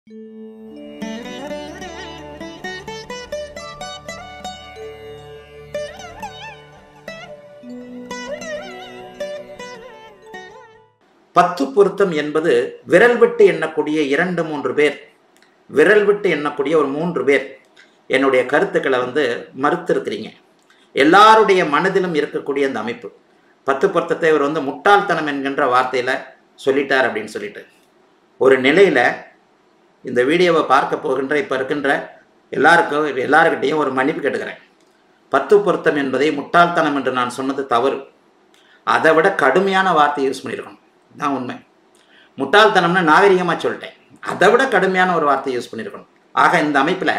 பத்து பொருத்தம் என்பது விரல் விட்டு எண்ணக்கூடிய இரண்டு மூன்று பேர் விரல் விட்டு எண்ணக்கூடிய ஒரு மூன்று பேர் என்னுடைய கருத்துக்களை வந்து மறுத்திருக்கிறீங்க எல்லாருடைய மனதிலும் இருக்கக்கூடிய அந்த அமைப்பு பத்து பொருத்தத்தை இவர் வந்து முட்டாள்தனம் என்கின்ற வார்த்தையில் சொல்லிட்டார் அப்படின்னு சொல்லிட்டு ஒரு நிலையில் இந்த வீடியோவை பார்க்க போகின்ற இப்போ இருக்கின்ற எல்லாருக்கும் எல்லாருக்கிட்டையும் ஒரு மன்னிப்பு கேட்டுக்கிறேன் பத்து பொருத்தம் என்பதை முட்டாள்தனம் என்று நான் சொன்னது தவறு அதை விட கடுமையான வார்த்தையை யூஸ் பண்ணியிருக்கணும் தான் உண்மை முட்டாள்தனம்னு நாகரிகமாக சொல்லிட்டேன் அதை விட கடுமையான ஒரு வார்த்தையை யூஸ் பண்ணியிருக்கணும் ஆக இந்த அமைப்பில்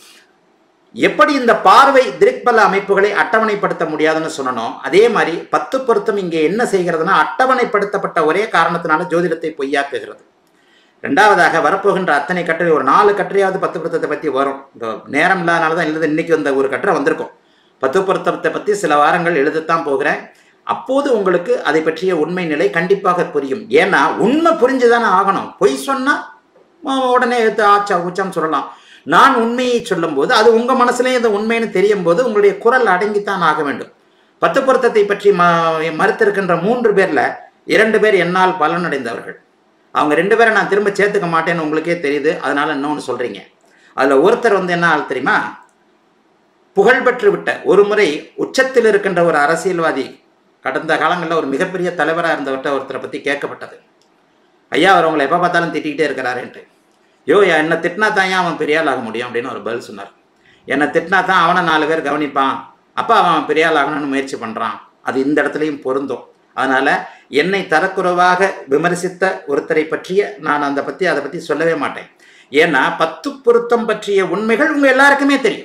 எப்படி இந்த பார்வை திரிக்பல அமைப்புகளை அட்டவணைப்படுத்த முடியாதுன்னு சொன்னனோ அதே மாதிரி பத்து பொருத்தம் இங்கே என்ன செய்கிறதுனா அட்டவணைப்படுத்தப்பட்ட ஒரே காரணத்தினால ஜோதிடத்தை பொய்யாக்குகிறது ரெண்டாவதாக வரப்போகின்ற அத்தனை கட்டுரை ஒரு நாலு கட்டுரையாவது பத்து பொருத்தத்தை பற்றி வரும் இந்த நேரம் இல்லாதனால தான் எழுத இன்னைக்கு வந்த ஒரு கட்டுரை வந்திருக்கும் பத்து பொருத்தத்தை பற்றி சில வாரங்கள் எழுதத்தான் போகிறேன் அப்போது உங்களுக்கு அதை பற்றிய உண்மை நிலை கண்டிப்பாக புரியும் ஏன்னா உண்மை புரிஞ்சுதானே ஆகணும் பொய் சொன்னால் உடனே எடுத்து ஆச்சா உச்சான்னு சொல்லலாம் நான் உண்மையை சொல்லும்போது அது உங்கள் மனசுலேயும் இந்த உண்மைன்னு தெரியும் போது உங்களுடைய குரல் அடங்கித்தான் ஆக வேண்டும் பத்து பொருத்தத்தை பற்றி ம மறுத்திருக்கின்ற மூன்று பேரில் இரண்டு பேர் என்னால் பலனடைந்தவர்கள் அவங்க ரெண்டு பேரை நான் திரும்ப சேர்த்துக்க மாட்டேன்னு உங்களுக்கே தெரியுது அதனால இன்னொன்று சொல்கிறீங்க அதில் ஒருத்தர் வந்து என்ன ஆள் தெரியுமா புகழ்பெற்று விட்ட ஒரு முறை உச்சத்தில் இருக்கின்ற ஒரு அரசியல்வாதி கடந்த காலங்களில் ஒரு மிகப்பெரிய தலைவராக இருந்தவர்கிட்ட ஒருத்தரை பற்றி கேட்கப்பட்டது ஐயா அவர் உங்களை எப்போ பார்த்தாலும் திட்டிக்கிட்டே இருக்கிறாருன்ட்டு யோ என்னை திட்டினா தான் ஏன் அவன் பெரிய ஆள் ஆக முடியும் அப்படின்னு ஒரு பதில் சொன்னார் என்னை திட்டினா தான் அவனை நாலு பேர் கவனிப்பான் அப்போ அவன் பெரிய ஆள் ஆகணும்னு முயற்சி பண்ணுறான் அது இந்த இடத்துலையும் பொருந்தும் அதனால் என்னை தரக்குறைவாக விமர்சித்த ஒருத்தரை பற்றிய நான் அந்த பற்றி அதை பற்றி சொல்லவே மாட்டேன் ஏன்னா பத்து பொருத்தம் பற்றிய உண்மைகள் உங்கள் எல்லாருக்குமே தெரியும்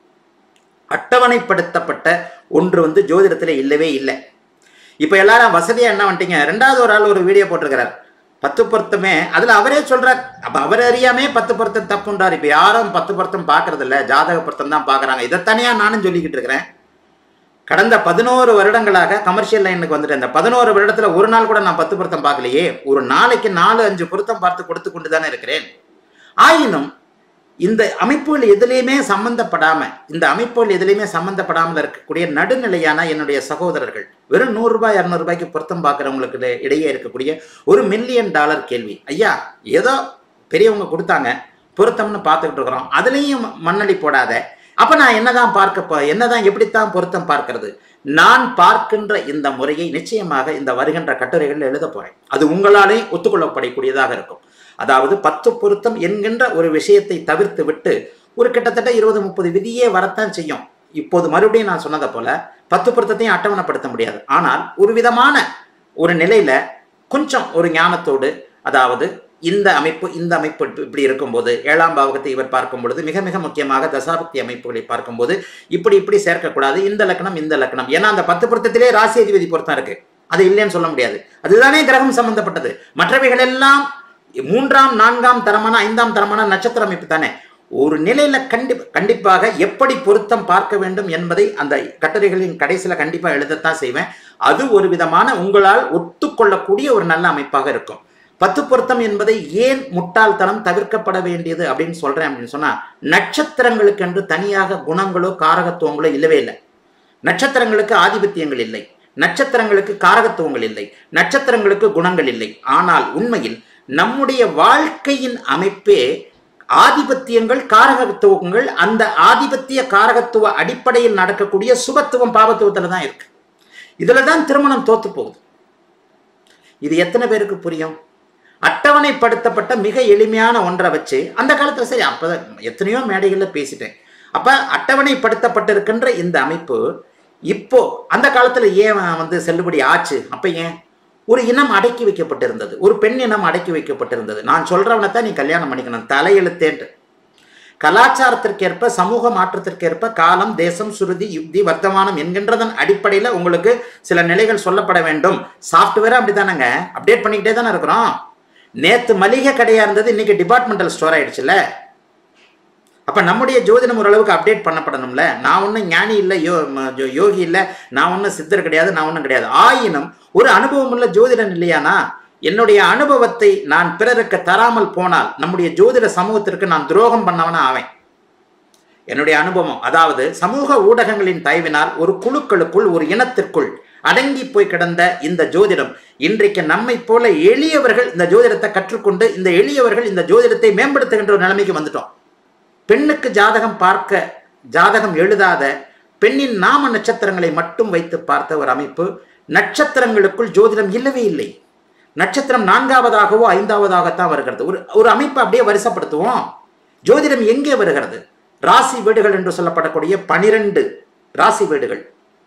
அட்டவணைப்படுத்தப்பட்ட ஒன்று வந்து ஜோதிடத்தில் இல்லவே இல்லை இப்போ எல்லாரும் வசதியாக என்ன பண்ணிட்டீங்க ரெண்டாவது ஒரு ஆள் ஒரு வீடியோ போட்டிருக்கிறார் பத்து பொருத்தமே அதில் அவரே சொல்கிறார் அப்போ அவர் அறியாமே பத்து பொருத்தம் தப்புன்றார் இப்போ யாரும் பத்து பொருத்தம் பார்க்கறது இல்லை ஜாதக பொருத்தம் தான் பார்க்குறாங்க இதை தனியாக நானும் சொல்லிக்கிட்டு இருக்கிறேன் கடந்த பதினோரு வருடங்களாக கமர்ஷியல் லைனுக்கு வந்துட்டு இந்த பதினோரு வருடத்தில் ஒரு நாள் கூட நான் பத்து பொருத்தம் பார்க்கலையே ஒரு நாளைக்கு நாலு அஞ்சு பொருத்தம் பார்த்து கொடுத்து கொண்டு தானே இருக்கிறேன் ஆயினும் இந்த அமைப்புகள் எதுலேயுமே சம்பந்தப்படாமல் இந்த அமைப்புகள் எதுலேயுமே சம்பந்தப்படாமல் இருக்கக்கூடிய நடுநிலையான என்னுடைய சகோதரர்கள் வெறும் நூறுரூபா இரநூறுபாய்க்கு பொருத்தம் பார்க்குறவங்களுக்கு இடையே இருக்கக்கூடிய ஒரு மில்லியன் டாலர் கேள்வி ஐயா ஏதோ பெரியவங்க கொடுத்தாங்க பொருத்தம்னு பார்த்துக்கிட்டு இருக்கிறோம் அதுலேயும் மண்ணடி போடாத அப்போ நான் என்னதான் பார்க்க என்னதான் எப்படித்தான் பொருத்தம் பார்க்கறது நான் பார்க்கின்ற இந்த முறையை நிச்சயமாக இந்த வருகின்ற கட்டுரைகளில் எழுத போகிறேன் அது உங்களாலே ஒத்துக்கொள்ளப்படக்கூடியதாக இருக்கும் அதாவது பத்து பொருத்தம் என்கின்ற ஒரு விஷயத்தை தவிர்த்து விட்டு ஒரு கிட்டத்தட்ட இருபது முப்பது விதியே வரத்தான் செய்யும் இப்போது மறுபடியும் நான் சொன்னதை போல பத்து பொருத்தத்தையும் அட்டவணைப்படுத்த முடியாது ஆனால் ஒரு விதமான ஒரு நிலையில கொஞ்சம் ஒரு ஞானத்தோடு அதாவது இந்த அமைப்பு இந்த அமைப்பு இப்படி இருக்கும்போது ஏழாம் பாவகத்தை இவர் பார்க்கும் பொழுது மிக மிக முக்கியமாக தசாபக்தி அமைப்புகளை பார்க்கும்போது இப்படி இப்படி சேர்க்கக்கூடாது இந்த லக்கணம் இந்த லக்கணம் ஏன்னா அந்த பத்து பொருத்தத்திலே ராசி அதிபதி பொருத்தம் இருக்கு அது இல்லைன்னு சொல்ல முடியாது அதுதானே கிரகம் சம்பந்தப்பட்டது மற்றவைகள் எல்லாம் மூன்றாம் நான்காம் தரமான ஐந்தாம் தரமான நட்சத்திர அமைப்பு தானே ஒரு நிலையில கண்டி கண்டிப்பாக எப்படி பொருத்தம் பார்க்க வேண்டும் என்பதை அந்த கட்டுரைகளின் கடைசியில் கண்டிப்பாக எழுதத்தான் செய்வேன் அது ஒரு விதமான உங்களால் ஒத்துக்கொள்ளக்கூடிய ஒரு நல்ல அமைப்பாக இருக்கும் பத்து பொருத்தம் என்பதை ஏன் முட்டாள்தனம் தவிர்க்கப்பட வேண்டியது அப்படின்னு சொல்றேன் அப்படின்னு சொன்னா நட்சத்திரங்களுக்கு என்று தனியாக குணங்களோ காரகத்துவங்களோ இல்லவே இல்லை நட்சத்திரங்களுக்கு ஆதிபத்தியங்கள் இல்லை நட்சத்திரங்களுக்கு காரகத்துவங்கள் இல்லை நட்சத்திரங்களுக்கு குணங்கள் இல்லை ஆனால் உண்மையில் நம்முடைய வாழ்க்கையின் அமைப்பே ஆதிபத்தியங்கள் காரகத்துவங்கள் அந்த ஆதிபத்திய காரகத்துவ அடிப்படையில் நடக்கக்கூடிய சுபத்துவம் பாவத்துவத்தில் தான் இருக்கு இதுல தான் திருமணம் தோத்து போகுது இது எத்தனை பேருக்கு புரியும் அட்டவணைப்படுத்தப்பட்ட மிக எளிமையான ஒன்றை வச்சு அந்த காலத்தில் சரி அப்போ எத்தனையோ மேடைகளில் பேசிட்டேன் அப்போ அட்டவணைப்படுத்தப்பட்டிருக்கின்ற இந்த அமைப்பு இப்போ அந்த காலத்தில் ஏன் வந்து செல்லுபடி ஆச்சு அப்போ ஏன் ஒரு இனம் அடக்கி வைக்கப்பட்டிருந்தது ஒரு பெண் இனம் அடக்கி வைக்கப்பட்டிருந்தது நான் சொல்றவனை தான் நீ கல்யாணம் பண்ணிக்கணும் தலையெழுத்தேன்ட்டு கலாச்சாரத்திற்கேற்ப சமூக மாற்றத்திற்கேற்ப காலம் தேசம் சுருதி யுக்தி வர்த்தமானம் என்கின்றதன் அடிப்படையில் உங்களுக்கு சில நிலைகள் சொல்லப்பட வேண்டும் சாஃப்ட்வேர் அப்படி தானேங்க அப்டேட் பண்ணிக்கிட்டே தானே இருக்கிறோம் நேற்று மளிகை கடையாக இருந்தது இன்னைக்கு டிபார்ட்மெண்டல் ஸ்டோர் ஆயிடுச்சுல்ல அப்போ நம்முடைய ஜோதிடம் ஓரளவுக்கு அப்டேட் பண்ணப்படணும்ல நான் ஒன்றும் ஞானி இல்லை யோ ம- யோகி இல்லை நான் ஒன்றும் சித்தர் கிடையாது நான் ஒன்றும் கிடையாது ஆயினும் ஒரு அனுபவம் உள்ள ஜோதிடன் இல்லையானா என்னுடைய அனுபவத்தை நான் பிறருக்கு தராமல் போனால் நம்முடைய ஜோதிட சமூகத்திற்கு நான் துரோகம் பண்ணவனா ஆவேன் என்னுடைய அனுபவம் அதாவது சமூக ஊடகங்களின் தயவினால் ஒரு குழுக்களுக்குள் ஒரு இனத்திற்குள் அடங்கி போய் கிடந்த இந்த ஜோதிடம் இன்றைக்கு நம்மை போல எளியவர்கள் இந்த ஜோதிடத்தை கற்றுக்கொண்டு இந்த எளியவர்கள் இந்த ஜோதிடத்தை மேம்படுத்துகின்ற ஒரு நிலைமைக்கு வந்துட்டோம் பெண்ணுக்கு ஜாதகம் பார்க்க ஜாதகம் எழுதாத பெண்ணின் நாம நட்சத்திரங்களை மட்டும் வைத்து பார்த்த ஒரு அமைப்பு நட்சத்திரங்களுக்குள் ஜோதிடம் இல்லவே இல்லை நட்சத்திரம் நான்காவதாகவோ ஐந்தாவதாகத்தான் வருகிறது ஒரு ஒரு அமைப்பை அப்படியே வரிசைப்படுத்துவோம் ஜோதிடம் எங்கே வருகிறது ராசி வீடுகள் என்று சொல்லப்படக்கூடிய பனிரெண்டு ராசி வீடுகள்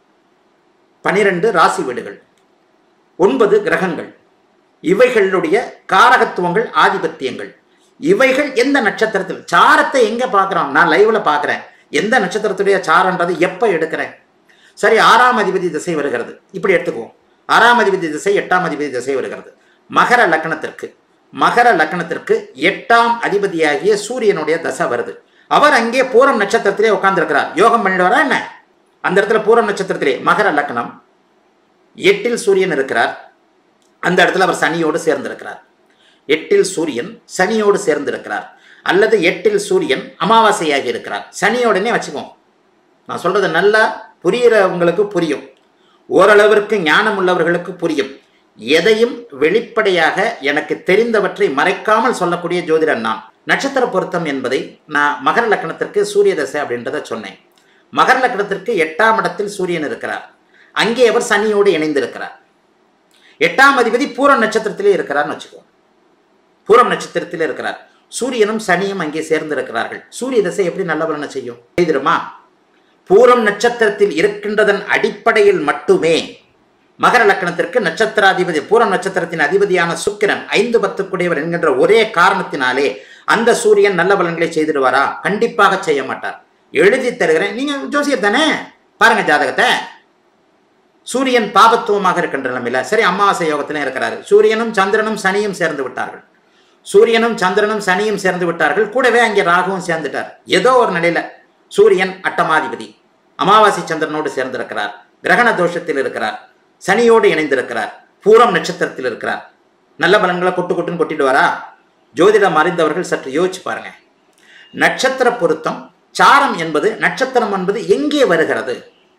பனிரெண்டு ராசி வீடுகள் ஒன்பது கிரகங்கள் இவைகளுடைய காரகத்துவங்கள் ஆதிபத்தியங்கள் இவைகள் எந்த நட்சத்திரத்தில் சாரத்தை எங்க பார்க்குறோம் நான் லைவ்ல பார்க்குறேன் எந்த நட்சத்திரத்துடைய சாரன்றது எப்போ எடுக்கிறேன் சரி ஆறாம் அதிபதி திசை வருகிறது இப்படி எடுத்துக்குவோம் ஆறாம் அதிபதி திசை எட்டாம் அதிபதி திசை வருகிறது மகர லக்னத்திற்கு மகர லக்னத்திற்கு எட்டாம் அதிபதியாகிய சூரியனுடைய தசை வருது அவர் அங்கே பூரம் நட்சத்திரத்திலே உட்கார்ந்திருக்கிறார் யோகம் பண்ணிடுவாரா என்ன அந்த இடத்துல பூரம் நட்சத்திரத்திலே மகர லக்னம் எட்டில் சூரியன் இருக்கிறார் அந்த இடத்துல அவர் சனியோடு சேர்ந்திருக்கிறார் எட்டில் சூரியன் சனியோடு சேர்ந்திருக்கிறார் அல்லது எட்டில் சூரியன் அமாவாசையாகி இருக்கிறார் சனியோடனே வச்சுக்குவோம் நான் சொல்றது நல்லா புரிகிறவங்களுக்கு புரியும் ஓரளவிற்கு ஞானம் உள்ளவர்களுக்கு புரியும் எதையும் வெளிப்படையாக எனக்கு தெரிந்தவற்றை மறைக்காமல் சொல்லக்கூடிய ஜோதிடன் நான் நட்சத்திர பொருத்தம் என்பதை நான் மகர லக்கணத்திற்கு சூரிய தசை அப்படின்றத சொன்னேன் மகர லக்கணத்திற்கு எட்டாம் இடத்தில் சூரியன் இருக்கிறார் அங்கே அவர் சனியோடு இணைந்திருக்கிறார் எட்டாம் அதிபதி பூரம் நட்சத்திரத்திலே இருக்கிறார்னு வச்சுக்கோ பூரம் நட்சத்திரத்திலே இருக்கிறார் சூரியனும் சனியும் அங்கே சேர்ந்திருக்கிறார்கள் சூரிய தசை எப்படி நல்ல பலனை செய்யும் தெரியுமா பூரம் நட்சத்திரத்தில் இருக்கின்றதன் அடிப்படையில் மட்டுமே மகர லக்கணத்திற்கு நட்சத்திராதிபதி பூரம் நட்சத்திரத்தின் அதிபதியான சுக்கிரன் ஐந்து பத்துக்குடையவர் என்கின்ற ஒரே காரணத்தினாலே அந்த சூரியன் நல்ல பலன்களை செய்திடுவாரா கண்டிப்பாக செய்ய மாட்டார் எழுதி தருகிறேன் நீங்க ஜோசியர் தானே பாருங்க ஜாதகத்தை சூரியன் பாபத்துவமாக இருக்கின்ற நிலைமையில சரி அமாவாசை யோகத்திலே இருக்கிறாரு சூரியனும் சந்திரனும் சனியும் சேர்ந்து விட்டார்கள் சூரியனும் சந்திரனும் சனியும் சேர்ந்து விட்டார்கள் கூடவே அங்கே ராகுவும் சேர்ந்துட்டார் ஏதோ ஒரு நிலையில சூரியன் அட்டமாதிபதி அமாவாசை சந்திரனோடு சேர்ந்திருக்கிறார் கிரகண தோஷத்தில் இருக்கிறார் சனியோடு இணைந்திருக்கிறார் பூரம் நட்சத்திரத்தில் இருக்கிறார் நல்ல பலன்களை கொட்டு கொட்டுன்னு கொட்டிடுவாரா ஜோதிடம் அறிந்தவர்கள் சற்று யோசிச்சு பாருங்க நட்சத்திர பொருத்தம் சாரம் என்பது நட்சத்திரம் என்பது எங்கே வருகிறது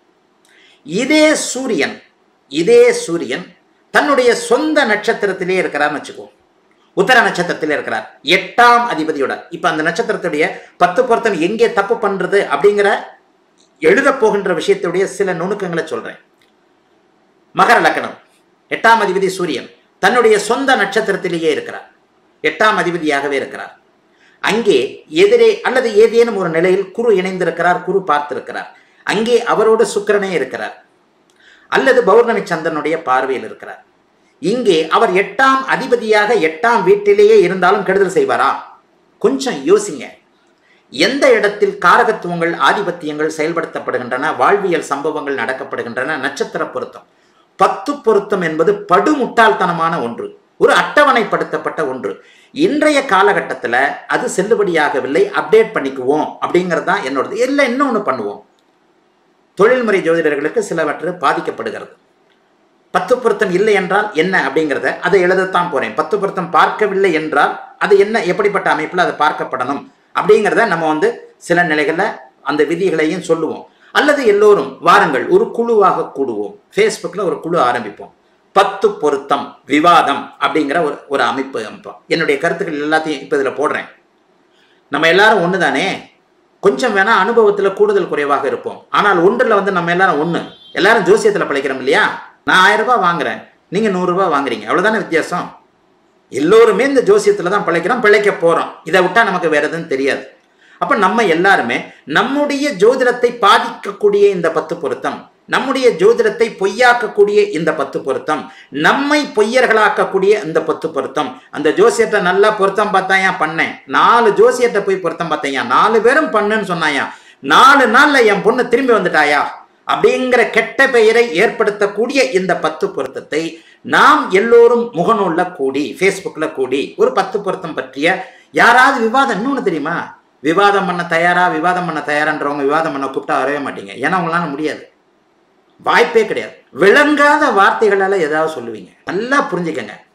இதே சூரியன் இதே சூரியன் தன்னுடைய சொந்த நட்சத்திரத்திலே இருக்கிறார்னு வச்சுக்கோ உத்தர நட்சத்திரத்திலே இருக்கிறார் எட்டாம் அதிபதியோட இப்ப அந்த நட்சத்திரத்துடைய பத்து பொருத்தம் எங்கே தப்பு பண்றது அப்படிங்கிற எழுத போகின்ற விஷயத்துடைய சில நுணுக்கங்களை சொல்றேன் மகர லக்னம் எட்டாம் அதிபதி சூரியன் தன்னுடைய சொந்த நட்சத்திரத்திலேயே இருக்கிறார் எட்டாம் அதிபதியாகவே இருக்கிறார் அங்கே எதிரே அல்லது ஏதேனும் ஒரு நிலையில் குரு இணைந்திருக்கிறார் குரு பார்த்திருக்கிறார் அங்கே அவரோடு சுக்கிரனே இருக்கிறார் அல்லது பௌர்ணமி சந்திரனுடைய பார்வையில் இருக்கிறார் இங்கே அவர் எட்டாம் அதிபதியாக எட்டாம் வீட்டிலேயே இருந்தாலும் கெடுதல் செய்வாரா கொஞ்சம் யோசிங்க எந்த இடத்தில் காரகத்துவங்கள் ஆதிபத்தியங்கள் செயல்படுத்தப்படுகின்றன வாழ்வியல் சம்பவங்கள் நடக்கப்படுகின்றன நட்சத்திர பொருத்தம் பத்து பொருத்தம் என்பது படுமுட்டாள்தனமான ஒன்று ஒரு அட்டவணைப்படுத்தப்பட்ட ஒன்று இன்றைய காலகட்டத்தில் அது செல்லுபடியாகவில்லை அப்டேட் பண்ணிக்குவோம் அப்படிங்கிறது தான் என்னோடது இல்லை இன்னொன்று பண்ணுவோம் தொழில்முறை ஜோதிடர்களுக்கு சிலவற்று பாதிக்கப்படுகிறது பத்து பொருத்தம் இல்லை என்றால் என்ன அப்படிங்கிறத அதை எழுதத்தான் போறேன் பத்து பொருத்தம் பார்க்கவில்லை என்றால் அது என்ன எப்படிப்பட்ட அமைப்பில் அது பார்க்கப்படணும் அப்படிங்கிறத நம்ம வந்து சில நிலைகளில் அந்த விதிகளையும் சொல்லுவோம் அல்லது எல்லோரும் வாருங்கள் ஒரு குழுவாக கூடுவோம் ஃபேஸ்புக்கில் ஒரு குழு ஆரம்பிப்போம் பத்து பொருத்தம் விவாதம் அப்படிங்கிற ஒரு ஒரு அமைப்பு அமைப்போம் என்னுடைய கருத்துக்கள் எல்லாத்தையும் இப்போ இதில் போடுறேன் நம்ம எல்லாரும் ஒன்று தானே கொஞ்சம் வேணா அனுபவத்தில் கூடுதல் குறைவாக இருப்போம் ஆனால் ஒன்றில் வந்து நம்ம எல்லாரும் ஒன்று எல்லாரும் ஜோசியத்தில் பழைக்கிறோம் இல்லையா நான் ஆயிரம் ரூபாய் வாங்குறேன் நீங்கள் நூறுரூவா வாங்குறீங்க அவ்வளோதானே வித்தியாசம் எல்லோருமே இந்த ஜோசியத்தில் தான் பிழைக்கிறோம் பிழைக்க போகிறோம் இதை விட்டால் நமக்கு வேறு எதுவும் தெரியாது அப்போ நம்ம எல்லாருமே நம்முடைய ஜோதிடத்தை பாதிக்கக்கூடிய இந்த பத்து பொருத்தம் நம்முடைய ஜோதிடத்தை பொய்யாக்கக்கூடிய இந்த பத்து பொருத்தம் நம்மை பொய்யர்களாக்கக்கூடிய இந்த பத்து பொருத்தம் அந்த ஜோசியத்தை நல்லா பொருத்தம் பார்த்தாயா பண்ணேன் நாலு ஜோசியத்தை போய் பொருத்தம் பார்த்தையா நாலு பேரும் பண்ணுன்னு சொன்னாயா நாலு நாள்ல என் பொண்ணு திரும்பி வந்துட்டாயா அப்படிங்கிற கெட்ட பெயரை ஏற்படுத்தக்கூடிய இந்த பத்து பொருத்தத்தை நாம் எல்லோரும் முகநூல்ல கூடி ஃபேஸ்புக்ல கூடி ஒரு பத்து பொருத்தம் பற்றிய யாராவது விவாதம் இன்னொன்று தெரியுமா விவாதம் பண்ண தயாரா விவாதம் பண்ண தயாரான்றவங்க விவாதம் பண்ண கூப்பிட்டா வரவே மாட்டீங்க ஏன்னா உங்களால முடியாது வாய்ப்பே கிடையாது விளங்காத வார்த்தைகளால ஏதாவது சொல்லுவீங்க நல்லா புரிஞ்சுக்கங்க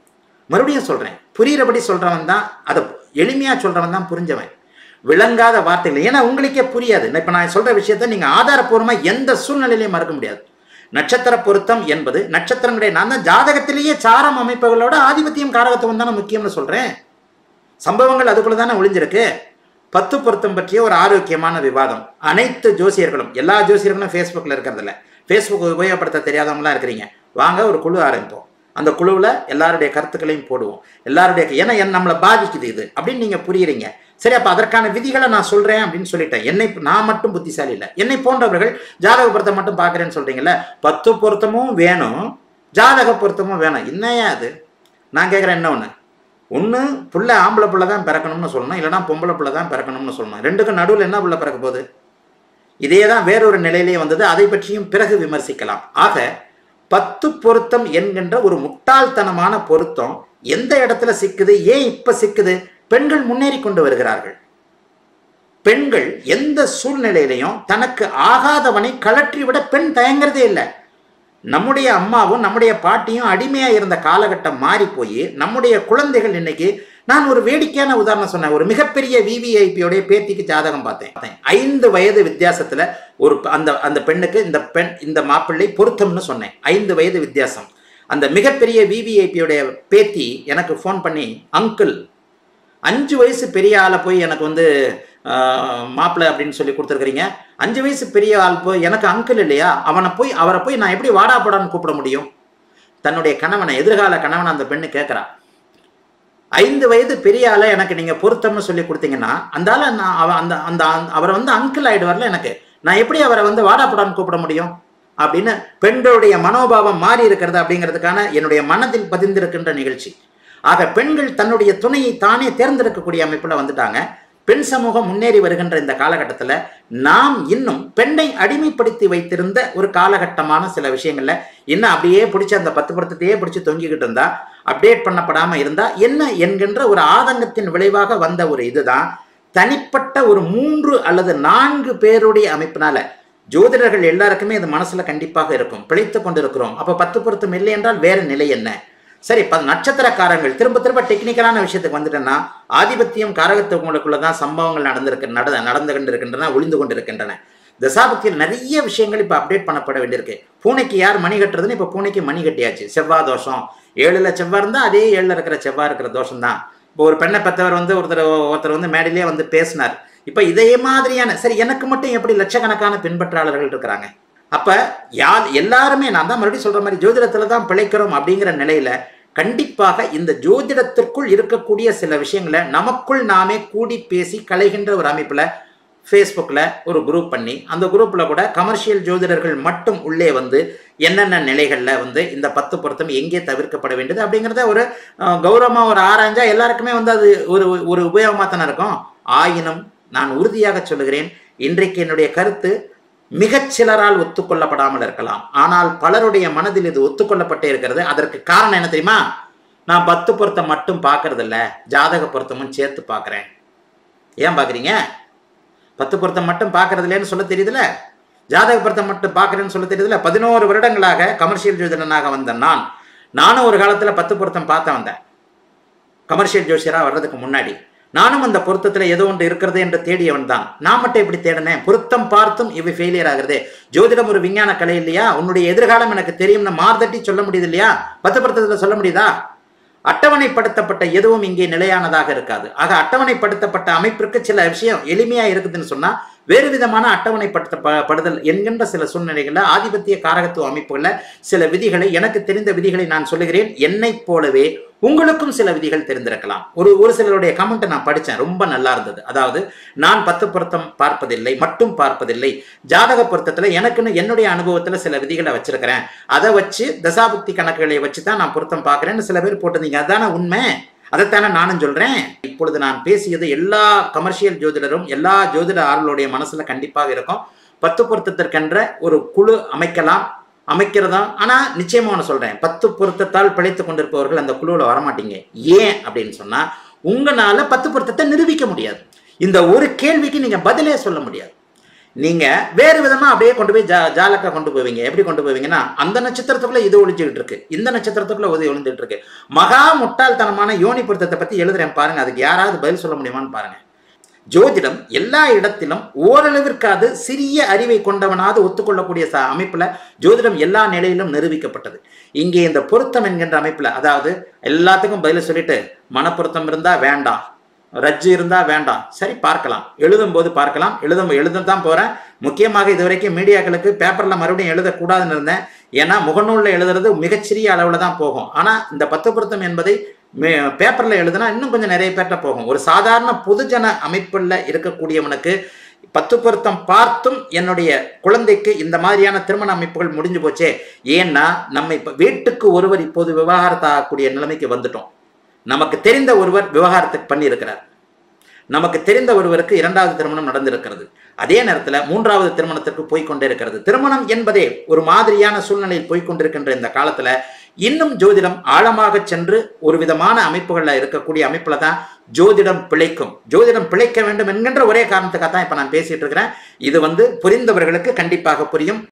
மறுபடியும் சொல்றேன் புரியிறபடி சொல்றவன் தான் அதை எளிமையா சொல்றவன் தான் புரிஞ்சவன் விளங்காத வார்த்தைகள் ஏன்னா உங்களுக்கே புரியாது இப்போ நான் சொல்ற விஷயத்த நீங்க ஆதாரப்பூர்வமா எந்த சூழ்நிலையிலையும் மறக்க முடியாது நட்சத்திர பொருத்தம் என்பது நட்சத்திரங்களுடைய நான் தான் ஜாதகத்திலேயே சாரம் அமைப்புகளோட ஆதிபத்தியம் காரகத்துவம் தானே முக்கியம்னு சொல்றேன் சம்பவங்கள் அதுக்குள்ள தானே ஒளிஞ்சிருக்கு பத்து பொருத்தம் பற்றிய ஒரு ஆரோக்கியமான விவாதம் அனைத்து ஜோசியர்களும் எல்லா ஜோசியர்களும் ஃபேஸ்புக்கில் இருக்கிறதில்ல ஃபேஸ்புக் உபயோகப்படுத்த தெரியாதவங்களாம் இருக்கிறீங்க வாங்க ஒரு குழு ஆரம்பிப்போம் அந்த குழுவில் எல்லாருடைய கருத்துக்களையும் போடுவோம் எல்லாருடைய ஏன்னா என் நம்மளை பாதிக்குது இது அப்படின்னு நீங்கள் புரியுறீங்க சரி அப்போ அதற்கான விதிகளை நான் சொல்கிறேன் அப்படின்னு சொல்லிட்டேன் என்னை நான் மட்டும் புத்திசாலி இல்லை என்னை போன்றவர்கள் ஜாதக பொருத்தம் மட்டும் பார்க்குறேன்னு சொல்கிறீங்கல்ல பத்து பொருத்தமும் வேணும் ஜாதக பொருத்தமும் வேணும் என்னையா அது நான் கேட்குறேன் என்ன ஒன்று ஒன்று புள்ள ஆம்பளை புள்ள தான் பிறக்கணும்னு சொல்லணும் இல்லைனா பொம்பளை புள்ள தான் பிறக்கணும்னு சொல்லணும் ரெண்டுக்கும் நடுவில் என்ன புள்ள பிறக்க போகுது இதே தான் வேறொரு நிலையிலே வந்தது அதை பற்றியும் பிறகு விமர்சிக்கலாம் ஆக பத்து பொருத்தம் என்கின்ற ஒரு முட்டாள்தனமான பொருத்தம் எந்த இடத்துல சிக்குது ஏன் இப்ப சிக்குது பெண்கள் முன்னேறி கொண்டு வருகிறார்கள் பெண்கள் எந்த சூழ்நிலையிலையும் தனக்கு ஆகாதவனை கலற்றி விட பெண் தயங்குறதே இல்லை நம்முடைய அம்மாவும் நம்முடைய பாட்டியும் அடிமையா இருந்த காலகட்டம் மாறி போய் நம்முடைய குழந்தைகள் இன்னைக்கு நான் ஒரு வேடிக்கையான உதாரணம் சொன்னேன் ஒரு மிகப்பெரிய விவிஐபியோடைய பேத்திக்கு ஜாதகம் பார்த்தேன் ஐந்து வயது வித்தியாசத்துல ஒரு அந்த அந்த பெண்ணுக்கு இந்த பெண் இந்த மாப்பிள்ளை பொருத்தம்னு சொன்னேன் ஐந்து வயது வித்தியாசம் அந்த மிகப்பெரிய விவிஐபியோடைய பேத்தி எனக்கு ஃபோன் பண்ணி அங்கிள் அஞ்சு வயசு பெரிய ஆளை போய் எனக்கு வந்து மாப்பிள்ளை அப்படின்னு சொல்லி கொடுத்துருக்குறீங்க அஞ்சு வயசு பெரிய ஆள் போய் எனக்கு அங்கிள் இல்லையா அவனை போய் அவரை போய் நான் எப்படி வாடா போடான்னு கூப்பிட முடியும் தன்னுடைய கணவனை எதிர்கால கணவனை அந்த பெண்ணு கேட்குறா ஐந்து வயது பெரிய ஆளை எனக்கு நீங்கள் பொருத்தம்னு சொல்லி கொடுத்தீங்கன்னா அந்த ஆளை நான் அவ அந்த அந்த அவரை வந்து அங்கிள் ஆயிடுவார்ல எனக்கு நான் எப்படி அவரை வந்து வாடா போடான்னு கூப்பிட முடியும் அப்படின்னு பெண்களுடைய மனோபாவம் மாறி இருக்கிறது அப்படிங்கிறதுக்கான என்னுடைய மனதில் பதிந்திருக்கின்ற நிகழ்ச்சி ஆக பெண்கள் தன்னுடைய துணையை தானே தேர்ந்தெடுக்கக்கூடிய அமைப்பில் வந்துட்டாங்க பெண் சமூகம் முன்னேறி வருகின்ற இந்த காலகட்டத்தில் நாம் இன்னும் பெண்ணை அடிமைப்படுத்தி வைத்திருந்த ஒரு காலகட்டமான சில விஷயங்கள்ல இன்னும் அப்படியே பிடிச்சி அந்த பத்து படத்தையே பிடிச்சி தொங்கிக்கிட்டு இருந்தா அப்டேட் பண்ணப்படாம இருந்தா என்ன என்கின்ற ஒரு ஆதங்கத்தின் விளைவாக வந்த ஒரு இதுதான் தனிப்பட்ட ஒரு மூன்று அல்லது நான்கு பேருடைய அமைப்பினால ஜோதிடர்கள் எல்லாருக்குமே இது மனசுல கண்டிப்பாக இருக்கும் பிழைத்து கொண்டிருக்கிறோம் அப்ப பத்து பொருத்தம் இல்லை என்றால் வேற நிலை என்ன சரி இப்போ நட்சத்திரக்காரங்கள் திரும்ப திரும்ப டெக்னிக்கலான விஷயத்துக்கு வந்துட்டேன்னா ஆதிபத்தியம் காரகத்துவங்களுக்குள்ள தான் சம்பவங்கள் நடந்திருக்கு நட நடந்து கொண்டிருக்கின்றன ஒளிந்து கொண்டிருக்கின்றன தசாபத்தியில் நிறைய விஷயங்கள் இப்போ அப்டேட் பண்ணப்பட வேண்டியிருக்கு பூனைக்கு யார் மணி கட்டுறதுன்னு இப்போ பூனைக்கு மணி கட்டியாச்சு செவ்வாய் தோஷம் ஏழுல செவ்வாய் இருந்தால் அதே ஏழில் இருக்கிற செவ்வாய் இருக்கிற தோஷம் தான் இப்போ ஒரு பெண்ணை பெற்றவர் வந்து ஒருத்தர் ஒருத்தர் வந்து மேடையிலே வந்து பேசினார் இப்போ இதே மாதிரியான சரி எனக்கு மட்டும் எப்படி லட்சக்கணக்கான பின்பற்றாளர்கள் இருக்கிறாங்க அப்ப யார் எல்லாருமே நான் தான் மறுபடியும் சொல்ற மாதிரி ஜோதிடத்துல தான் பிழைக்கிறோம் அப்படிங்கிற நிலையில கண்டிப்பாக இந்த ஜோதிடத்திற்குள் இருக்கக்கூடிய சில விஷயங்களை நமக்குள் நாமே கூடி பேசி கலைகின்ற ஒரு அமைப்புல ஃபேஸ்புக்கில் ஒரு குரூப் பண்ணி அந்த குரூப்பில் கூட கமர்ஷியல் ஜோதிடர்கள் மட்டும் உள்ளே வந்து என்னென்ன நிலைகளில் வந்து இந்த பத்து பொருத்தம் எங்கே தவிர்க்கப்பட வேண்டியது அப்படிங்கிறத ஒரு கௌரவமாக ஒரு ஆராய்ஞ்சா எல்லாருக்குமே வந்து அது ஒரு ஒரு உபயோகமாக தானே இருக்கும் ஆயினும் நான் உறுதியாக சொல்லுகிறேன் இன்றைக்கு என்னுடைய கருத்து மிகச் சிலரால் ஒத்துக்கொள்ளப்படாமல் இருக்கலாம் ஆனால் பலருடைய மனதில் இது ஒத்துக்கொள்ளப்பட்டே இருக்கிறது அதற்கு காரணம் என்ன தெரியுமா நான் பத்து பொருத்தம் மட்டும் பார்க்கறது இல்ல ஜாதக பொருத்தமும் சேர்த்து பார்க்குறேன் ஏன் பார்க்குறீங்க பத்து பொருத்தம் மட்டும் பார்க்கறது இல்லைன்னு சொல்ல தெரியுதுல ஜாதக பொருத்தம் மட்டும் பார்க்குறேன்னு சொல்ல தெரியுதுல பதினோரு வருடங்களாக கமர்ஷியல் ஜோதிடனாக வந்த நான் நானும் ஒரு காலத்தில் பத்து பொருத்தம் பார்த்து வந்தேன் கமர்ஷியல் ஜோசியராக வர்றதுக்கு முன்னாடி நானும் அந்த பொருத்தத்தில் ஏதோ ஒன்று இருக்கிறது என்று தேடியவன் தான் நான் மட்டும் எப்படி தேடினேன் பொருத்தம் பார்த்தும் இவை ஃபெயிலியர் ஆகுறது ஜோதிடம் ஒரு விஞ்ஞான கலை இல்லையா உன்னுடைய எதிர்காலம் எனக்கு தெரியும்னு மார்தட்டி சொல்ல முடியுது இல்லையா பத்து பொருத்தத்தில் சொல்ல முடியுதா அட்டவணைப்படுத்தப்பட்ட எதுவும் இங்கே நிலையானதாக இருக்காது ஆக அட்டவணைப்படுத்தப்பட்ட அமைப்பிற்கு சில விஷயம் எளிமையா இருக்குதுன்னு சொன்னா வேறு விதமான அட்டவணைப்படுத்தப்படுதல் என்கின்ற சில சூழ்நிலைகளில் ஆதிபத்திய காரகத்துவ அமைப்புகளில் சில விதிகளை எனக்கு தெரிந்த விதிகளை நான் சொல்லுகிறேன் என்னைப் போலவே உங்களுக்கும் சில விதிகள் தெரிந்திருக்கலாம் ஒரு ஒரு சிலருடைய கமெண்ட்டை நான் படித்தேன் ரொம்ப நல்லா இருந்தது அதாவது நான் பத்து பொருத்தம் பார்ப்பதில்லை மட்டும் பார்ப்பதில்லை ஜாதக பொருத்தத்தில் எனக்குன்னு என்னுடைய அனுபவத்தில் சில விதிகளை வச்சிருக்கிறேன் அதை வச்சு தசாபுக்தி கணக்குகளை வச்சு தான் நான் பொருத்தம் பார்க்குறேன்னு சில பேர் போட்டிருந்தீங்க அதுதானே உண்மை அதைத்தானே நானும் சொல்றேன் இப்பொழுது நான் பேசியது எல்லா கமர்ஷியல் ஜோதிடரும் எல்லா ஜோதிட ஆளுடைய மனசுல கண்டிப்பாக இருக்கும் பத்து பொருத்தத்திற்கென்ற ஒரு குழு அமைக்கலாம் அமைக்கிறதா ஆனா நிச்சயமா ஒன்று சொல்றேன் பத்து பொருத்தத்தால் பிழைத்து கொண்டிருப்பவர்கள் அந்த குழுவில் வரமாட்டீங்க ஏன் அப்படின்னு சொன்னா உங்களால பத்து பொருத்தத்தை நிரூபிக்க முடியாது இந்த ஒரு கேள்விக்கு நீங்க பதிலே சொல்ல முடியாது நீங்க வேறு விதமா அப்படியே கொண்டு போய் ஜா ஜாலக்கா கொண்டு போவீங்க எப்படி கொண்டு போவீங்கன்னா அந்த நட்சத்திரத்துக்குள்ள இது ஒளிஞ்சுக்கிட்டு இருக்கு இந்த நட்சத்திரத்துக்குள்ள இது ஒளிஞ்சுட்டு இருக்கு மகா முட்டாள்தனமான யோனி பொருத்தத்தை பத்தி எழுதுறேன் பாருங்க அதுக்கு யாராவது பதில் சொல்ல முடியுமான்னு பாருங்க ஜோதிடம் எல்லா இடத்திலும் ஓரளவிற்காவது சிறிய அறிவை கொண்டவனாவது ஒத்துக்கொள்ளக்கூடிய ச அமைப்புல ஜோதிடம் எல்லா நிலையிலும் நிரூபிக்கப்பட்டது இங்கே இந்த பொருத்தம் என்கின்ற அமைப்புல அதாவது எல்லாத்துக்கும் பதில் சொல்லிட்டு மனப்பொருத்தம் இருந்தா வேண்டாம் ரஜ்ஜு இருந்தா வேண்டாம் சரி பார்க்கலாம் எழுதும் போது பார்க்கலாம் எழுதும் எழுத தான் போறேன் முக்கியமாக இதுவரைக்கும் மீடியாக்களுக்கு பேப்பர்ல மறுபடியும் எழுதக்கூடாதுன்னு இருந்தேன் ஏன்னா முகநூல்ல எழுதுறது மிகச்சிறிய அளவுல தான் போகும் ஆனா இந்த பத்து பொருத்தம் என்பதை பேப்பர்ல எழுதுனா இன்னும் கொஞ்சம் நிறைய பேர்ட்ட போகும் ஒரு சாதாரண பொதுஜன அமைப்புல இருக்கக்கூடியவனுக்கு பத்து பொருத்தம் பார்த்தும் என்னுடைய குழந்தைக்கு இந்த மாதிரியான திருமண அமைப்புகள் முடிஞ்சு போச்சே ஏன்னா நம்ம இப்ப வீட்டுக்கு ஒருவர் இப்போது விவாகரத்து ஆகக்கூடிய நிலைமைக்கு வந்துட்டோம் நமக்கு தெரிந்த ஒருவர் விவகாரத்துக்கு பண்ணியிருக்கிறார் நமக்கு தெரிந்த ஒருவருக்கு இரண்டாவது திருமணம் நடந்திருக்கிறது அதே நேரத்தில் மூன்றாவது திருமணத்திற்கு போய்கொண்டே இருக்கிறது திருமணம் என்பதே ஒரு மாதிரியான சூழ்நிலையில் போய்கொண்டிருக்கின்ற இந்த காலத்துல இன்னும் ஜோதிடம் ஆழமாக சென்று ஒரு விதமான அமைப்புகள்ல இருக்கக்கூடிய அமைப்புல தான் ஜோதிடம் பிழைக்கும் ஜோதிடம் பிழைக்க வேண்டும் என்கின்ற ஒரே காரணத்துக்காக தான் இப்ப நான் பேசிட்டு இருக்கிறேன் இது வந்து புரிந்தவர்களுக்கு கண்டிப்பாக புரியும்